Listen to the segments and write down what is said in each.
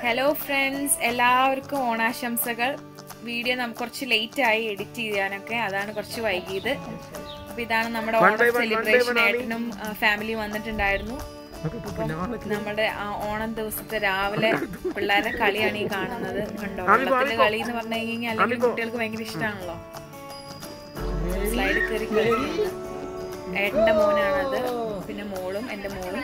Hello friends എല്ലാവർക്കും ഓണാശംസകൾ video നമുക്ക് കുറച്ച് ലേറ്റ് ആയി എഡിറ്റ് ചെയ്യാനൊക്കെ അതാണ് കുറച്ച് വൈകിയത് അപ്പൊ ഇതാണ് നമ്മുടെ ഓണം സെലിബ്രേഷൻ ഏട്ടനും ഫാമിലി വന്നിട്ടുണ്ടായിരുന്നു നമ്മുടെ ആ ഓണം ദിവസത്തെ രാവിലെ പിള്ളേരുടെ കളിയാണ് ഈ കാണുന്നത് കണ്ടോ വെള്ളത്തിലെ കളി എന്ന് പറഞ്ഞു കഴിഞ്ഞാൽ അല്ലെങ്കിൽ കുട്ടികൾക്ക് ഭയങ്കര ഇഷ്ടമാണല്ലോ സ്ലൈഡ് കയറി കളിക്കുന്നത് ഏട്ടന്റെ മോനാണത് പിന്നെ മോളും എൻ്റെ മോളും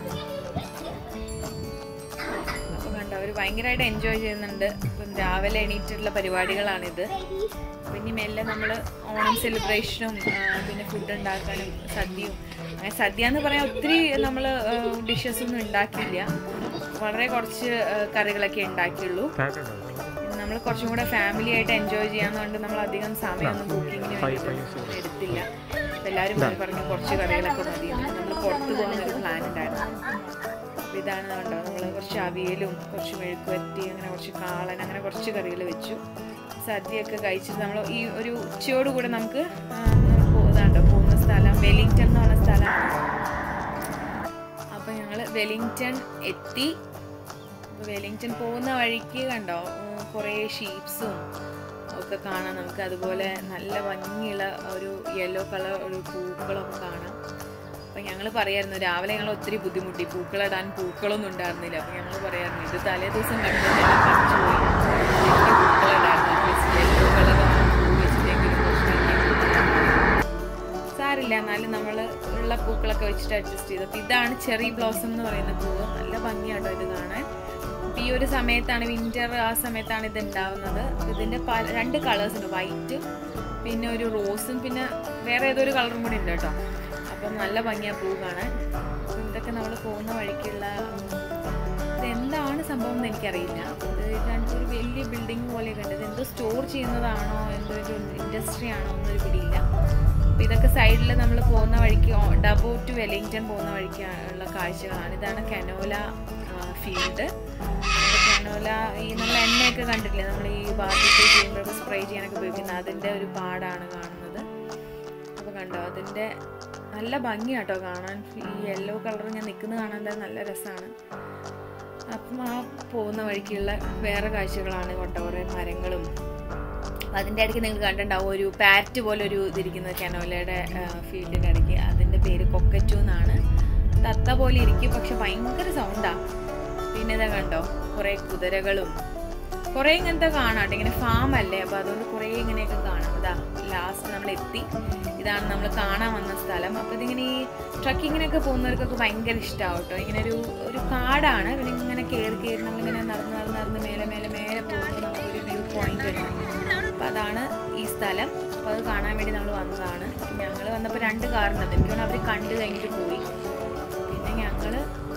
അപ്പൊ കണ്ടോ അവര് ഭയങ്കരമായിട്ട് എൻജോയ് ചെയ്യുന്നുണ്ട് ഇപ്പം രാവിലെ എണീറ്റിട്ടുള്ള പരിപാടികളാണിത് പിന്നെ മെല്ലെ നമ്മൾ ഓണം സെലിബ്രേഷനും പിന്നെ ഫുഡ് ഉണ്ടാക്കാനും സദ്യയും അങ്ങനെ സദ്യ എന്ന് പറയാൻ ഒത്തിരി നമ്മൾ ഡിഷസ് ഒന്നും ഉണ്ടാക്കിയില്ല വളരെ കുറച്ച് ആ, കറികളൊക്കെ ഉണ്ടാക്കിയുള്ളൂ നമ്മൾ കുറച്ചും കൂടെ ഫാമിലി ആയിട്ട് എൻജോയ് ചെയ്യാന്നുകൊണ്ട് നമ്മൾ അധികം സമയമൊന്നും കുക്കിങ്ങിന് വേണ്ടിയിട്ട് എടുത്തില്ല അപ്പൊ എല്ലാവരും പോയി പറഞ്ഞു കുറച്ച് കറികളൊക്കെ മതി നമ്മൾ പുറത്ത് പോകുന്നൊരു പ്ലാൻ ഉണ്ടായിരുന്നു അപ്പൊ ഇതാണ് കണ്ടോ നമ്മൾ കുറച്ച് അവിയലും കുറച്ച് മെഴുക്കുവരട്ടി അങ്ങനെ കുറച്ച് കാളൻ അങ്ങനെ കുറച്ച് കറികൾ വെച്ചു സദ്യയൊക്കെ കഴിച്ചിട്ട് നമ്മൾ ഈ ഒരു ഉച്ചയോട് കൂടെ നമുക്ക് ആ, നമ്മൾ പോകുന്നുണ്ടോ പോകുന്ന സ്ഥലം വെലിങ്ടൺ എന്ന് പറഞ്ഞ സ്ഥലമാണ് അപ്പോൾ ഞങ്ങൾ വെലിങ്ടൺ എത്തി അപ്പോൾ വെലിങ്ടൺ പോകുന്ന വഴിക്ക് കണ്ടോ ഉം, കുറേ ഷീപ്സും ഒക്കെ കാണാം നമുക്ക് അതുപോലെ നല്ല ഭംഗിയുള്ള ഒരു യെല്ലോ കളർ ഒരു പൂക്കളൊക്കെ കാണാം അപ്പം ഞങ്ങൾ പറയായിരുന്നു രാവിലെ ഞങ്ങൾ ഒത്തിരി ബുദ്ധിമുട്ടി പൂക്കളിടാൻ പൂക്കളൊന്നും ഉണ്ടായിരുന്നില്ല അപ്പം ഞങ്ങൾ പറയായിരുന്നു ഇത് തലേ ദിവസം കണ്ടതെല്ലാം പറിച്ചു പോയി പൂക്കളിടായിരുന്നു അറ്റ്ലീസ്റ്റ് യെല്ലോ കളർ പൂ വെച്ചിട്ടെങ്കിലും കുറച്ച് ഭംഗിയായിട്ട് സാരില്ല എന്നാലും നമ്മൾ ഉള്ള പൂക്കളൊക്കെ വെച്ചിട്ട് അഡ്ജസ്റ്റ് ചെയ്തു അപ്പോൾ ഇതാണ് ചെറി ബ്ലോസം എന്ന് പറയുന്ന പൂവ് നല്ല ഭംഗിയാട്ടോ ഇത് കാണാൻ അപ്പോൾ ഈ ഒരു സമയത്താണ് വിൻ്റർ ആ സമയത്താണ് ഇത് ഉണ്ടാവുന്നത് അപ്പോൾ ഇതിൻ്റെ പല രണ്ട് കളേഴ്സ് ഉണ്ട് വൈറ്റ് പിന്നെ ഒരു റോസും പിന്നെ വേറെ ഏതോ ഒരു കളറും കൂടി ഉണ്ട് കേട്ടോ അപ്പം നല്ല ഭംഗിയാണ് പൂ കാണാൻ അപ്പോൾ ഇതൊക്കെ നമ്മൾ പോകുന്ന വഴിക്കുള്ള ഇത് എന്താണ് സംഭവം എന്ന് എനിക്കറിയില്ല ഇത് രണ്ട് ഒരു വലിയ ബിൽഡിംഗ് പോലെയൊക്കെ ഉണ്ട് ഇത് എന്തോ സ്റ്റോർ ചെയ്യുന്നതാണോ എന്തോ ഒരു ഇൻഡസ്ട്രി ആണോ എന്നൊരു പിടിയില്ല അപ്പോൾ ഇതൊക്കെ സൈഡിൽ നമ്മൾ പോകുന്ന വഴിക്ക് ഡബോ ടു വെല്ലിങ്ടൺ പോകുന്ന വഴിക്ക് ഉള്ള കാഴ്ചകളാണ് ഇതാണ് കനോല ഫീൽഡ് കനോല ഈ നമ്മൾ എണ്ണയൊക്കെ കണ്ടിട്ടില്ലേ നമ്മൾ ഈ ബാർബിക്യൂ ചെയ്യുമ്പോഴൊക്കെ സ്പ്രേ ചെയ്യാനൊക്കെ ഉപയോഗിക്കുന്നത് അതിൻ്റെ ഒരു പാടാണ് കാണുന്നത് അപ്പോൾ കണ്ടോ അതിൻ്റെ നല്ല ഭംഗിയാട്ടോ കാണാൻ ഈ യെല്ലോ കളർ ഞാൻ നിൽക്കുന്നത് കാണാൻ തന്നെ നല്ല രസമാണ് അപ്പം ആ പോകുന്ന വഴിക്കുള്ള വേറെ കാഴ്ചകളാണ് കൊണ്ട കുറേ മരങ്ങളും അപ്പം അതിൻ്റെ ഇടയ്ക്ക് നിങ്ങൾ കണ്ടിട്ടുണ്ടാവും ഒരു പാരറ്റ് പോലെ ഒരു ഇതിരിക്കുന്നത് കനോലയുടെ ഫീൽഡിൻ്റെ ഇടയ്ക്ക് അതിൻ്റെ പേര് കൊക്കറ്റു എന്നാണ് തത്ത പോലെ ഇരിക്കും പക്ഷെ ഭയങ്കര സൗണ്ടാണ് പിന്നെ ഇതാ കണ്ടോ കുറേ കുതിരകളും കുറേ ഇങ്ങനത്തെ കാണാം ഇങ്ങനെ ഫാം അല്ലേ അപ്പോൾ അതുകൊണ്ട് കുറേ ഇങ്ങനെയൊക്കെ കാണാം ഇതാ ലാസ്റ്റ് നമ്മൾ എത്തി ഇതാണ് നമ്മൾ കാണാൻ വന്ന സ്ഥലം അപ്പോൾ ഇതിങ്ങനെ ഈ ട്രക്കിങ്ങിനൊക്കെ പോകുന്നവർക്കൊക്കെ ഭയങ്കര ഇഷ്ടമാവും കേട്ടോ ഇങ്ങനെ ഒരു ഒരു കാടാണ് പിന്നെ ഇങ്ങനെ കയറി കയറി നമ്മളിങ്ങനെ നടന്ന് നടന്ന് നടന്ന് മേലെ മേലെ മേലെ പോകുമ്പോൾ നമുക്കൊരു വ്യൂ പോയിന്റ് ഉണ്ട് അപ്പോൾ അതാണ് ഈ സ്ഥലം അപ്പോൾ അത് കാണാൻ വേണ്ടി നമ്മൾ വന്നതാണ് ഞങ്ങൾ വന്നപ്പോൾ രണ്ട് കാറുണ്ട് എനിക്ക് തോന്നുന്നു അവർ കണ്ടു കഴിഞ്ഞിട്ട് പോയി പിന്നെ ഞങ്ങൾ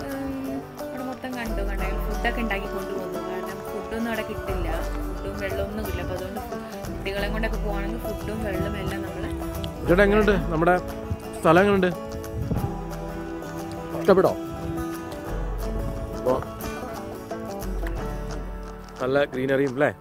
അവിടെ മൊത്തം കണ്ടു കണ്ടു ഫുഡൊക്കെ ഉണ്ടാക്കി കൊണ്ടുപോകുന്നു കാരണം ഫുഡൊന്നും അവിടെ കിട്ടില്ല ഫുഡും വെള്ളമൊന്നും കിട്ടില്ല അപ്പോൾ അതുകൊണ്ട് കുട്ടികളെ കൊണ്ടൊക്കെ പോകുകയാണെങ്കിൽ ഫുഡും വെള്ളവും എല്ലാം നമ്മൾ ചേട്ടാ എങ്ങനെയുണ്ട് നമ്മുടെ സ്ഥലം എങ്ങനെയുണ്ട് ഇഷ്ടപ്പെട്ടോ അപ്പോ നല്ല ഗ്രീനറിയും അല്ലേ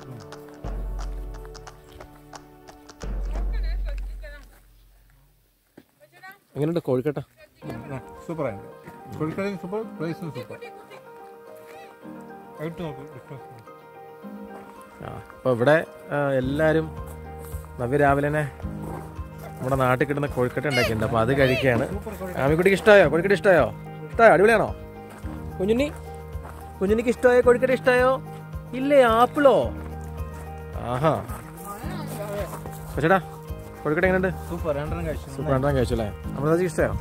എങ്ങനെയുണ്ട് കോഴിക്കട്ട സൂപ്പർ ആയിട്ട് കോഴിക്കോട് സൂപ്പർ പ്ലേസും സൂപ്പർ ആയിട്ട് നോക്ക് ഡിഫറൻസ് ആ അപ്പോൾ ഇവിടെ ആ, എല്ലാവരും നവ്യ രാവിലെ തന്നെ നമ്മുടെ നാട്ടിൽ കിട്ടുന്ന കോഴിക്കട്ട ഉണ്ടാക്കിയിട്ടുണ്ട് അപ്പോൾ അത് കഴിക്കുകയാണ് ആമിക്കുട്ടിക്ക് ഇഷ്ടമായോ കോഴിക്കട്ട ഇഷ്ടമായോ ഇഷ്ടമായോ അടിപൊളിയാണോ കുഞ്ഞുണ്ണി കുഞ്ഞുണ്ണിക്ക് ഇഷ്ടമായോ കോഴിക്കട്ട ഇഷ്ടമായോ ഇല്ലേ ആപ്പിളോ ആഹാ ചേട്ടാ കോഴിക്കട്ട എങ്ങനെയുണ്ട് സൂപ്പർ രണ്ടെണ്ണം കഴിച്ചു സൂപ്പർ രണ്ടാം കഴിച്ചു അല്ലേ നമ്മുടെ ഇഷ്ടമായോ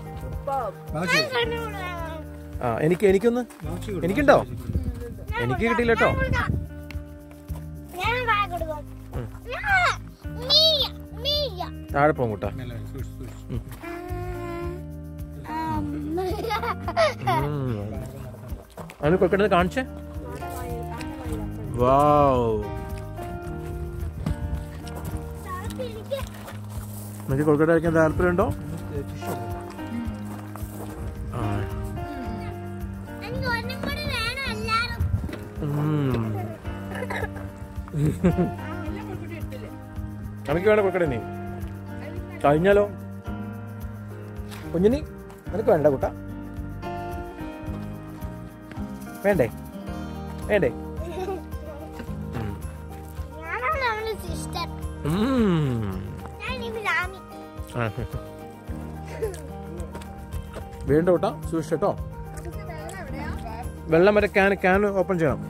ആ എനിക്ക് എനിക്കൊന്ന് എനിക്കുണ്ടോ എനിക്ക് കിട്ടിയില്ല കേട്ടോ ഞാൻ വായ കൊടുക്കും മീയ മീയ താഴെ പോകും കൂട്ടാ അതിന് കൊൽക്കട്ട കാണിച്ചേ വാവ് നിങ്ങൾക്ക് കൊൽക്കട്ട കഴിക്കാൻ താല്പര്യമുണ്ടോ ആ. എനിക്ക് ഒന്നും കൂടി വേണം എല്ലാരും ഉം. എനിക്ക് വേണ്ട കൊൽക്കട്ട നീ കഴിഞ്ഞാലോ കുഞ്ഞിനി നിനക്ക് വേണ്ട കുട്ട വേണ്ടേ വേണ്ടേ ഉം. ഞാൻ ഇനി രാമി ആ. വീണ്ടും കേട്ടോ സൂക്ഷിച്ചോ വെള്ളം വരെ ക്യാൻ ക്യാൻ ഓപ്പൺ ചെയ്യണം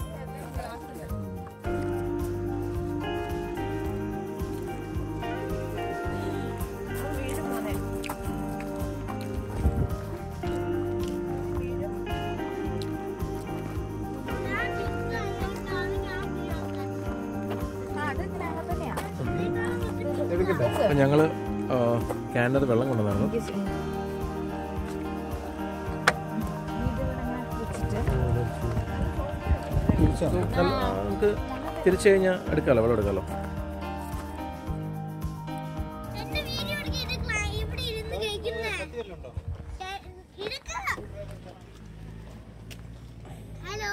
ഞാൻ എടുക്കട്ടെ അപ്പം ഞങ്ങൾ ക്യാനത് വെള്ളം കൊണ്ടുവന്നായിരുന്നു നമുക്ക് തിരിച്ചു കഴിഞ്ഞാൽ എടുക്കാമല്ലോ വെള്ളം എടുക്കാമല്ലോ എന്റെ വീഡിയോ എടുക്കിട്ട് ഇവിടെ ഇരുന്ന് കഴിക്കുന്നേ ഹലോ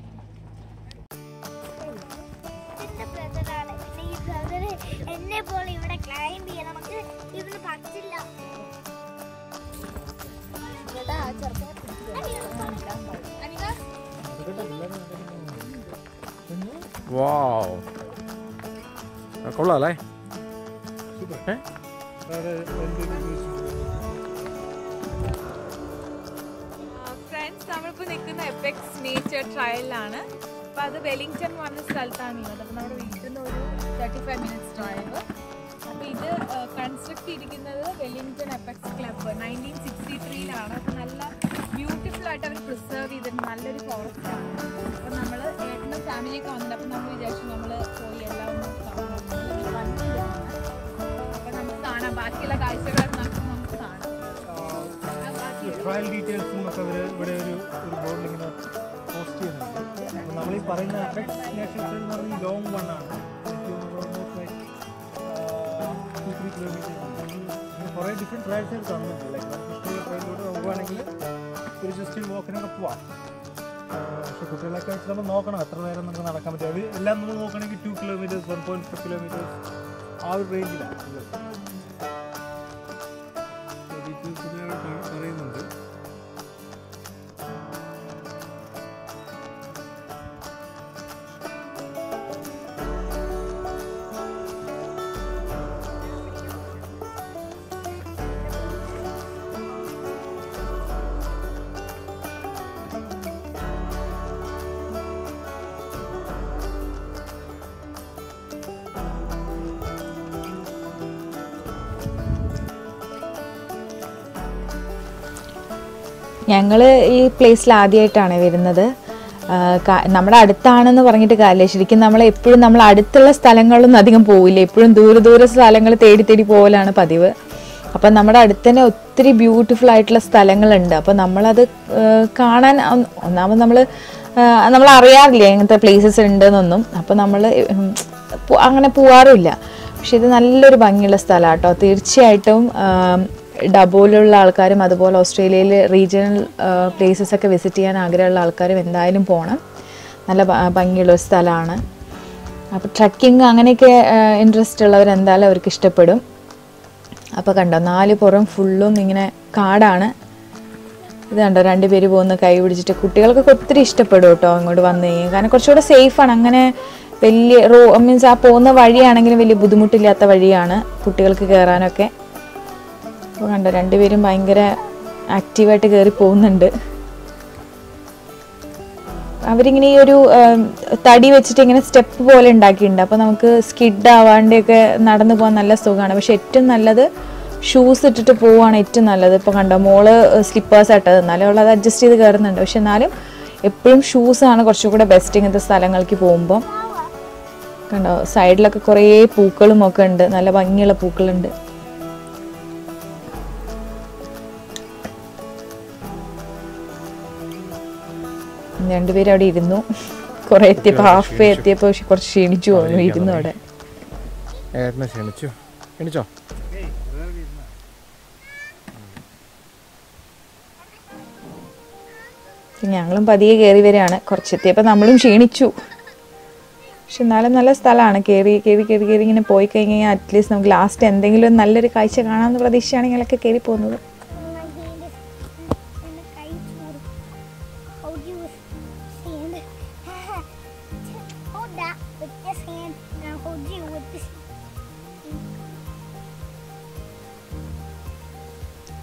എന്റെ ബ്രദറാണ് ഈ ബ്രദർ എന്നെ പോലെ ഇവിടെ ക്ലൈംബ് ചെയ്യാൻ നമുക്ക് ഇവിടുന്ന് പറ്റില്ല വാവ് ആ, കൊള്ളാം അല്ലേ ഏ ഫ്രണ്ട്സ് നമ്മളിപ്പോൾ നിൽക്കുന്ന എപ്പെക്സ് നേച്ചർ ട്രയലിലാണ് അപ്പോൾ അത് വെലിംഗ്ടൺ എന്ന് പറഞ്ഞ സ്ഥലത്താണുള്ളത് അപ്പോൾ നമ്മുടെ വീട്ടിൽ നിന്ന് ഒരു തേർട്ടി ഫൈവ് മിനിറ്റ്സ് ഡ്രൈവ് അപ്പോൾ ഇത് കൺസ്ട്രക്ട് ചെയ്തിരിക്കുന്നത് Wellington apex club nineteen sixty ത്രീയിലാണ് അപ്പോൾ നല്ല ബ്യൂട്ടിഫുൾ ആയിട്ട് അവർ പ്രിസർവ് ചെയ്തിട്ട് നല്ലൊരു ഫോറസ്റ്റ് ആണ് അപ്പോൾ നമ്മൾ ഏട്ടനും ഫാമിലിയൊക്കെ വന്നിട്ട് അപ്പോൾ നമ്മൾ വിചാരിച്ചു നമ്മൾ പോയി എല്ലാം ഒന്ന് കാണണം നല്ലൊരു വണ്ടിയാണ് അപ്പോൾ നമുക്ക് കാണാം ബാക്കിയുള്ള കാഴ്ചകളൊക്കെ നമുക്ക് നമുക്ക് കാണാം ആ, ബാക്കി ട്രയൽ ഡീറ്റെയിൽസും ഒക്കെ അവർ ഇവിടെ ഒരു ഒരു ബോർഡിൽ ഇങ്ങനെ പോസ്റ്റ് ചെയ്യുന്നുണ്ട് അപ്പോൾ നമ്മൾ ഈ പറയുന്ന എഫക്ട്സ് നേഷൻസ് എന്ന് പറഞ്ഞാൽ ലോങ് വൺ ആണ് ത്രീ കിലോമീറ്റർ കുറേ ഡിഫറെൻറ്റ് ട്രയൽസ് തന്നിട്ടുണ്ട് ലൈക്ക് നമുക്ക് ഇഷ്ടമുള്ള ട്രയലിലൂടെ പോകുകയാണെങ്കിൽ ഒരു ജസ്റ്റ് വാക്കിനൊക്കെ പോവാം ആ, പക്ഷേ കുട്ടികളൊക്കെ വെച്ച് നമ്മൾ നോക്കണം എത്ര നേരം നമുക്ക് നടക്കാൻ പറ്റും അത് എല്ലാം നമ്മൾ നോക്കണമെങ്കിൽ two kilometres one point five kilometres ആ ഒരു റേഞ്ചിലാണ് ഡീറ്റെയിൽസ് പറയുന്നുണ്ട് ഞങ്ങൾ ഈ പ്ലേസിൽ ആദ്യമായിട്ടാണ് വരുന്നത് ആ, കാ- നമ്മുടെ അടുത്താണെന്ന് പറഞ്ഞിട്ട് കാര്യമില്ല ശരിക്കും നമ്മൾ എപ്പോഴും നമ്മൾ അടുത്തുള്ള സ്ഥലങ്ങളിലൊന്നും അധികം പോവില്ല എപ്പോഴും ദൂരെ ദൂരെ സ്ഥലങ്ങൾ തേടി തേടി പോകലാണ് പതിവ് അപ്പം നമ്മുടെ അടുത്ത് തന്നെ ഒത്തിരി ബ്യൂട്ടിഫുൾ ആയിട്ടുള്ള സ്ഥലങ്ങളുണ്ട് അപ്പം നമ്മളത് ആ, കാണാൻ ഒ- ഒന്നാമത് നമ്മൾ നമ്മൾ അറിയാറില്ല ഇങ്ങനത്തെ പ്ലേസസ് ഉണ്ടെന്നൊന്നും അപ്പം നമ്മൾ അങ്ങനെ പോവാറുമില്ല പക്ഷെ ഇത് നല്ലൊരു ഭംഗിയുള്ള സ്ഥലമാണ് കേട്ടോ തീർച്ചയായിട്ടും ആ, ഡബോയിലുള്ള ആൾക്കാരും അതുപോലെ ഓസ്ട്രേലിയയിൽ റീജിയണൽ പ്ലേസസ് ഒക്കെ വിസിറ്റ് ചെയ്യാൻ ആഗ്രഹമുള്ള ആൾക്കാരും എന്തായാലും പോകണം നല്ല ഭ- ഭംഗിയുള്ള ഒരു സ്ഥലമാണ് അപ്പോൾ ട്രക്കിംഗ് അങ്ങനെയൊക്കെ ഇൻട്രസ്റ്റ് ഉള്ളവർ എന്തായാലും അവർക്ക് ഇഷ്ടപ്പെടും അപ്പോൾ കണ്ടോ നാല് പുറം ഫുള്ളും ഇങ്ങനെ കാടാണ് ഇത് കണ്ടോ രണ്ടുപേര് പോകുന്ന കൈ പിടിച്ചിട്ട് കുട്ടികൾക്കൊക്കെ ഒത്തിരി ഇഷ്ടപ്പെടും കേട്ടോ ഇങ്ങോട്ട് വന്നു കഴിഞ്ഞാൽ കാരണം കുറച്ചുകൂടെ സേഫാണ് അങ്ങനെ വലിയ റോ മീൻസ് ആ പോകുന്ന വഴിയാണെങ്കിലും വലിയ ബുദ്ധിമുട്ടില്ലാത്ത വഴിയാണ് കുട്ടികൾക്ക് കയറാനൊക്കെ അപ്പോൾ കണ്ടോ രണ്ടുപേരും ഭയങ്കര ആക്റ്റീവായിട്ട് കയറി പോകുന്നുണ്ട് അവരിങ്ങനെ ഈ ഒരു ഉം, തടി വെച്ചിട്ട് ഇങ്ങനെ സ്റ്റെപ്പ് പോലെ ഉണ്ടാക്കിയിട്ടുണ്ട് അപ്പോൾ നമുക്ക് സ്കിഡ് ആവാണ്ടൊക്കെ നടന്നു പോകാൻ നല്ല സുഖമാണ് പക്ഷെ ഏറ്റവും നല്ലത് ഷൂസ് ഇട്ടിട്ട് പോവുകയാണ് ഏറ്റവും നല്ലത് ഇപ്പോൾ കണ്ടോ മോള് സ്ലിപ്പേഴ്സ് ആയിട്ടത് എന്നാലും അവൾ അത് അഡ്ജസ്റ്റ് ചെയ്ത് കയറുന്നുണ്ട് പക്ഷെ എന്നാലും എപ്പോഴും ഷൂസാണ് കുറച്ചുകൂടെ ബെസ്റ്റ് ഇങ്ങനത്തെ സ്ഥലങ്ങൾക്ക് പോകുമ്പോൾ കണ്ടോ സൈഡിലൊക്കെ കുറേ പൂക്കളും ഒക്കെ ഉണ്ട് നല്ല ഭംഗിയുള്ള പൂക്കളുണ്ട് രണ്ടുപേരും അവിടെ ഇരുന്നു കുറെ എത്തിയപ്പോൾ ഹാഫ് വേ എത്തിയപ്പോൾ കുറച്ച് ക്ഷീണിച്ചു പോകുന്നു ഇരുന്നു അവിടെ ഏട്ടനെ ക്ഷണിച്ചു ക്ഷണിച്ചോ ഞങ്ങളും പതിയെ കയറി വരികയാണ് കുറച്ചെത്തിയപ്പോൾ നമ്മളും ക്ഷീണിച്ചു പക്ഷെ എന്നാലും നല്ല സ്ഥലമാണ് കയറി കയറി കയറി കയറി ഇങ്ങനെ പോയി കഴിഞ്ഞാൽ അറ്റ്ലീസ്റ്റ് നമുക്ക് ലാസ്റ്റ് എന്തെങ്കിലും ഒരു നല്ലൊരു കാഴ്ച കാണാമെന്ന് പ്രതീക്ഷയാണെങ്കിലൊക്കെ കയറി പോകുന്നത് my hand is in the kite How do you stand? hold that with this hand and I'll hold you with this.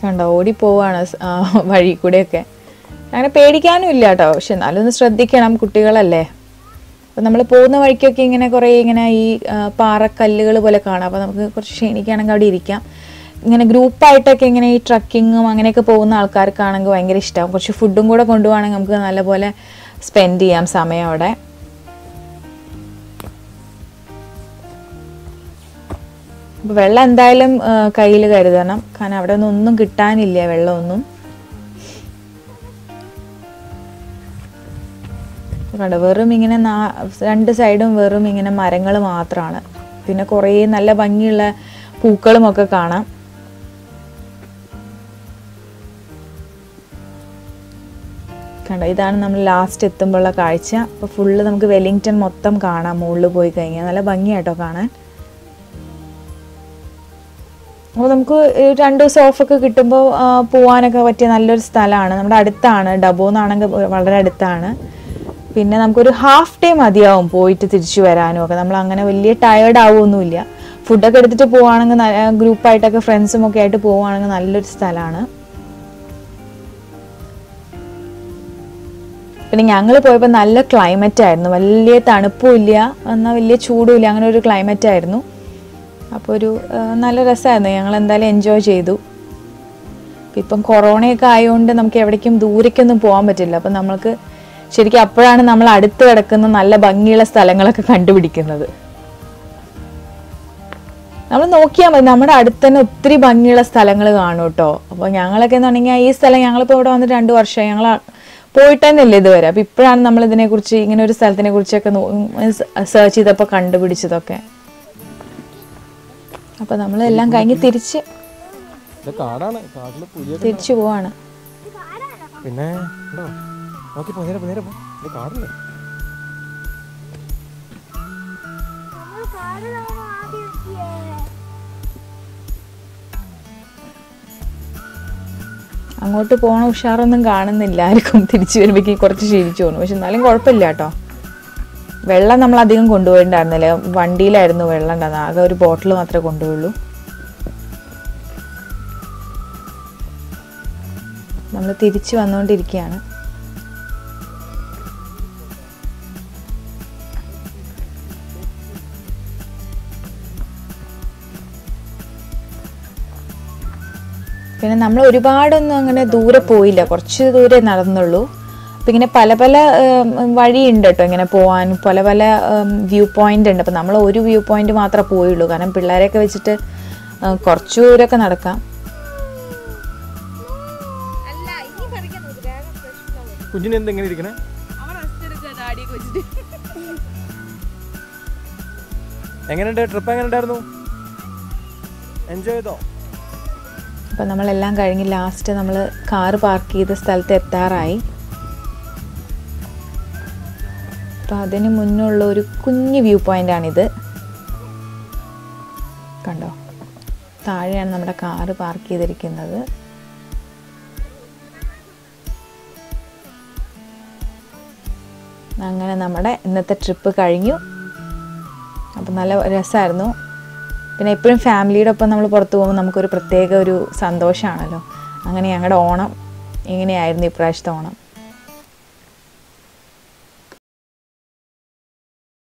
കണ്ടോ ഓടിപ്പോവാണ് സ്- ആ, വഴി കൂടെയൊക്കെ അങ്ങനെ പേടിക്കാനും ഇല്ല കേട്ടോ പക്ഷെ എന്നാലും ഒന്ന് ശ്രദ്ധിക്കണം കുട്ടികളല്ലേ അപ്പം നമ്മൾ പോകുന്ന വഴിക്കൊക്കെ ഇങ്ങനെ കുറേ ഇങ്ങനെ ഈ ആ, പാറക്കല്ലുകൾ പോലെ കാണാം അപ്പോൾ നമുക്ക് കുറച്ച് ക്ഷീണിക്കുകയാണെങ്കിൽ അവിടെ ഇരിക്കാം ഇങ്ങനെ ഗ്രൂപ്പായിട്ടൊക്കെ ഇങ്ങനെ ഈ ട്രക്കിങ്ങും അങ്ങനെയൊക്കെ പോകുന്ന ആൾക്കാർക്കാണെങ്കിൽ ഭയങ്കര ഇഷ്ടമാവും കുറച്ച് ഫുഡും കൂടെ കൊണ്ടുപോകണമെങ്കിൽ നമുക്ക് നല്ലപോലെ സ്പെൻഡ് ചെയ്യാം സമയം അവിടെ അപ്പോൾ വെള്ളം എന്തായാലും കയ്യിൽ കരുതണം കാരണം അവിടെ ഒന്നും ഒന്നും കിട്ടാനില്ല വെള്ളമൊന്നും കണ്ടോ വെറും ഇങ്ങനെ നാ- രണ്ട് സൈഡും വെറും ഇങ്ങനെ മരങ്ങൾ മാത്രമാണ് പിന്നെ കുറേ നല്ല ഭംഗിയുള്ള പൂക്കളും ഒക്കെ കാണാം കണ്ടോ ഇതാണ് നമ്മൾ ലാസ്റ്റ് എത്തുമ്പോഴുള്ള കാഴ്ച അപ്പോൾ ഫുള്ള് നമുക്ക് വെല്ലിങ്ടൺ മൊത്തം കാണാം മുകളിൽ പോയി കഴിഞ്ഞാൽ നല്ല ഭംഗിയാട്ടോ കാണാൻ അപ്പോൾ നമുക്ക് ഈ രണ്ട് ദിവസം ഓഫൊക്കെ കിട്ടുമ്പോൾ പോകാനൊക്കെ പറ്റിയ നല്ലൊരു സ്ഥലമാണ് നമ്മുടെ അടുത്താണ് ഡബോ എന്നാണെങ്കിൽ വളരെ അടുത്താണ് പിന്നെ നമുക്കൊരു ഹാഫ് ഡേ മതിയാവും പോയിട്ട് തിരിച്ചു വരാനും ഒക്കെ നമ്മൾ അങ്ങനെ വലിയ ടയേർഡ് ആവുമൊന്നുമില്ല ഫുഡൊക്കെ എടുത്തിട്ട് പോവുകയാണെങ്കിൽ ഗ്രൂപ്പായിട്ടൊക്കെ ഫ്രണ്ട്സും ഒക്കെ ആയിട്ട് പോവുകയാണെങ്കിൽ നല്ലൊരു സ്ഥലമാണ് പിന്നെ ഞങ്ങൾ പോയപ്പോൾ നല്ല ക്ലൈമറ്റ് ആയിരുന്നു വലിയ തണുപ്പും ഇല്ല എന്നാൽ വലിയ ചൂടും ഇല്ല അങ്ങനെ ഒരു ക്ലൈമറ്റ് ആയിരുന്നു അപ്പോൾ ഒരു ആ, നല്ല രസമായിരുന്നു ഞങ്ങൾ എന്തായാലും എൻജോയ് ചെയ്തു ഇപ്പം കൊറോണയൊക്കെ ആയതുകൊണ്ട് നമുക്ക് എവിടേക്കും ദൂരേക്കൊന്നും പോകാൻ പറ്റില്ല അപ്പം നമ്മൾക്ക് ശരിക്കും അപ്പോഴാണ് നമ്മൾ അടുത്ത് കിടക്കുന്ന നല്ല ഭംഗിയുള്ള സ്ഥലങ്ങളൊക്കെ കണ്ടുപിടിക്കുന്നത് നമ്മൾ നോക്കിയാൽ മതി നമ്മുടെ അടുത്ത് തന്നെ ഒത്തിരി ഭംഗിയുള്ള സ്ഥലങ്ങൾ കാണും കേട്ടോ അപ്പോൾ ഞങ്ങളൊക്കെ എന്ന് പറഞ്ഞാൽ ഈ സ്ഥലം ഞങ്ങളിപ്പോൾ ഇവിടെ വന്നിട്ട് രണ്ട് വർഷമായി ഞങ്ങൾ പോയിട്ട് തന്നെ ഇല്ല ഇതുവരെ അപ്പോൾ ഇപ്പോഴാണ് നമ്മൾ ഇതിനെക്കുറിച്ച് ഇങ്ങനെ ഒരു സ്ഥലത്തിനെ കുറിച്ചൊക്കെ സെർച്ച് ചെയ്തപ്പോൾ കണ്ടുപിടിച്ചതൊക്കെ അപ്പോൾ നമ്മളെല്ലാം കഴിഞ്ഞ് തിരിച്ച് ഇത് കാടാണ് കാട്ടിൽ പുലിയൊക്കെ തിരിച്ചു പോവാണ് പിന്നെ ഉണ്ടോ നോക്കി പോ നേരെ പോ നേരെ പോ ഇത് കാടല്ലേ നമ്മൾ കാട് തവണ ആദ്യം എത്തിയേ അങ്ങോട്ട് പോണ ഉഷാറൊന്നും കാണുന്നില്ല ആർക്കും തിരിച്ചു വരുമ്പോഴേക്കും കുറച്ച് ക്ഷീണിച്ചു തോന്നും പക്ഷെ എന്നാലും കുഴപ്പമില്ല കേട്ടോ വെള്ളം നമ്മൾ അധികം കൊണ്ടുപോയിട്ടുണ്ടായിരുന്നില്ല വണ്ടിയിലായിരുന്നു വെള്ളം ഉണ്ടായിരുന്നത് ആകെ ഒരു ബോട്ടിൽ മാത്രമേ കൊണ്ടുപോയുള്ളൂ നമ്മൾ തിരിച്ചു വന്നുകൊണ്ടിരിക്കുകയാണ് പിന്നെ നമ്മൾ ഒരുപാടൊന്നും അങ്ങനെ ദൂരെ പോയില്ല കുറച്ച് ദൂരെ നടന്നുള്ളൂ അപ്പം ഇങ്ങനെ പല പല ഉം, വഴിയുണ്ട് കേട്ടോ ഇങ്ങനെ പോകാൻ പല പല വ്യൂ പോയിന്റ് ഉണ്ട് അപ്പം നമ്മൾ ഒരു വ്യൂ പോയിന്റ് മാത്രമേ പോയുള്ളൂ കാരണം പിള്ളേരെയൊക്കെ വെച്ചിട്ട് ആ, കുറച്ച് ദൂരമൊക്കെ നടക്കാം അല്ല ഇനി പറിക്കാൻ നോക്ക് വേഗം ഫ്രഷ് ഫ്ലവർ കുഞ്ഞിന് എന്തെങ്ങനെ ഇരിക്കണേ അവർ റെസ്റ്റ് എടുക്കുക താടിയൊക്കെ വെച്ചിട്ട് എങ്ങനെയുണ്ട് ട്രിപ്പ് എങ്ങനെ ഉണ്ടായിരുന്നു എൻജോയ് ചെയ്തോ അപ്പം നമ്മളെല്ലാം കഴിഞ്ഞ് ലാസ്റ്റ് നമ്മൾ കാറ് പാർക്ക് ചെയ്ത സ്ഥലത്ത് എത്താറായി അപ്പം അതിന് മുന്നുള്ള ഒരു കുഞ്ഞ് വ്യൂ പോയിൻ്റാണിത് കണ്ടോ താഴെയാണ് നമ്മുടെ കാറ് പാർക്ക് ചെയ്തിരിക്കുന്നത് അങ്ങനെ നമ്മുടെ ഇന്നത്തെ ട്രിപ്പ് കഴിഞ്ഞു അപ്പം നല്ല രസമായിരുന്നു പിന്നെ എപ്പോഴും ഫാമിലിയുടെ ഒപ്പം നമ്മൾ പുറത്ത് പോകുമ്പോൾ നമുക്കൊരു പ്രത്യേക ഒരു സന്തോഷമാണല്ലോ അങ്ങനെ ഞങ്ങളുടെ ഓണം ഇങ്ങനെയായിരുന്നു ഇപ്രാവശ്യത്തെ ഓണം